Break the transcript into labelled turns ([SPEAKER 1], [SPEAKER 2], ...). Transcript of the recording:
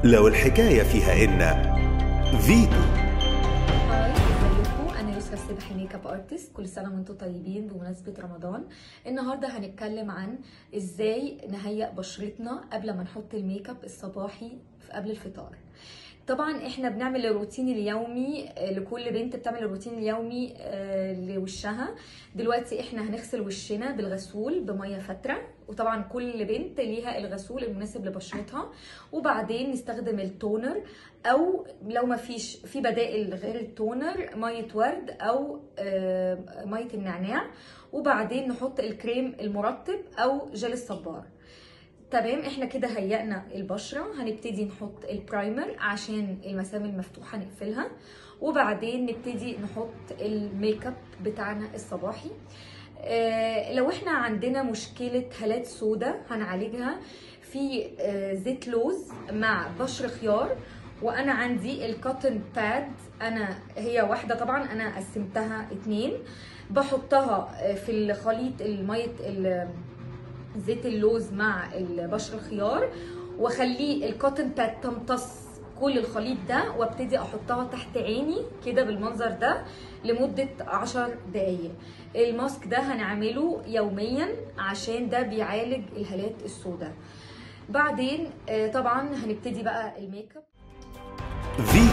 [SPEAKER 1] لو الحكاية فيها إن فيتو
[SPEAKER 2] هاي ازيكم انا يسرا السبحي ميك اب ارتست كل سنه وانتم طيبين بمناسبه رمضان النهارده هنتكلم عن ازاي نهيئ بشرتنا قبل ما نحط الميك اب الصباحي في قبل الفطار طبعا احنا بنعمل الروتين اليومي آه، لكل بنت بتعمل الروتين اليومي آه، لوشها دلوقتي احنا هنغسل وشنا بالغسول بميه فتره وطبعا كل بنت ليها الغسول المناسب لبشرتها وبعدين نستخدم التونر او لو ما فيش في بدائل غير التونر ميه ورد او آه، ميه النعناع وبعدين نحط الكريم المرطب او جل الصبار تمام احنا كده هيئنا البشره هنبتدي نحط البرايمر عشان المسام المفتوحه نقفلها وبعدين نبتدي نحط الميك اب بتاعنا الصباحي آه، لو احنا عندنا مشكله هالات سوداء هنعالجها في آه، زيت لوز مع بشر خيار وانا عندي الكوتن باد انا هي واحده طبعا انا قسمتها اتنين بحطها آه، في الخليط الميه ال- زيت اللوز مع البشر الخيار واخليه الكوتن باد تمتص كل الخليط ده وابتدي احطها تحت عيني كده بالمنظر ده لمدة عشر دقايق الماسك ده هنعمله يوميا عشان ده بيعالج الهالات السوداء بعدين آه، طبعا هنبتدي بقى الميك اب
[SPEAKER 1] فيتو